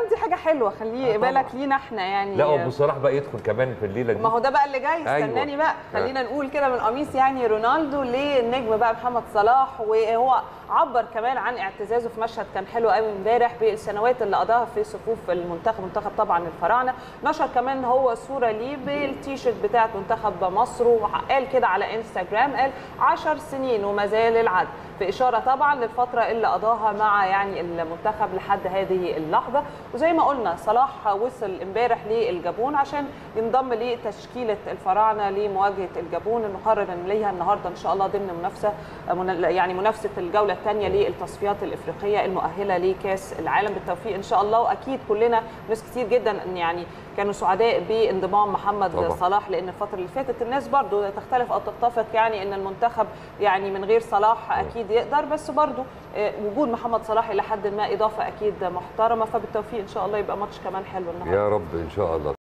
كمان دي حاجه حلوه خليه آه، بالك طبعاً. لينا احنا يعني لا ابو صلاح بقى يدخل كمان في الليله دي ما هو ده بقى اللي جاي أيوة. استناني بقى خلينا نقول كده من قميص يعني رونالدو للنجم بقى محمد صلاح وهو عبر كمان عن اعتزازه في مشهد كان حلو قوي امبارح بالسنوات اللي قضاها في صفوف المنتخب منتخب طبعا الفراعنه نشر كمان هو صوره ليه بالتيشيرت بتاعت منتخب مصر وقال كده على انستغرام قال 10 سنين وما زال العد في اشاره طبعا للفتره اللي قضاها مع يعني المنتخب لحد هذه اللحظه وزي ما قلنا صلاح وصل امبارح للجابون عشان ينضم لتشكيله الفراعنه لمواجهه الجابون المقرر ليها النهارده ان شاء الله ضمن منافسه من- يعني منافسه الجوله الثانيه للتصفيات الافريقيه المؤهله لكاس العالم بالتوفيق ان شاء الله واكيد كلنا ناس كتير جدا إن يعني كانوا سعداء بانضمام محمد طبعاً. صلاح لان الفتره اللي فاتت الناس برضو تختلف او تتفق يعني ان المنتخب يعني من غير صلاح اكيد يقدر بس برضو آه، وجود محمد صلاح الى حد ما اضافه اكيد محترمه فبالتوفيق ان شاء الله يبقى ماتش كمان حلو النهارده يا رب ان شاء الله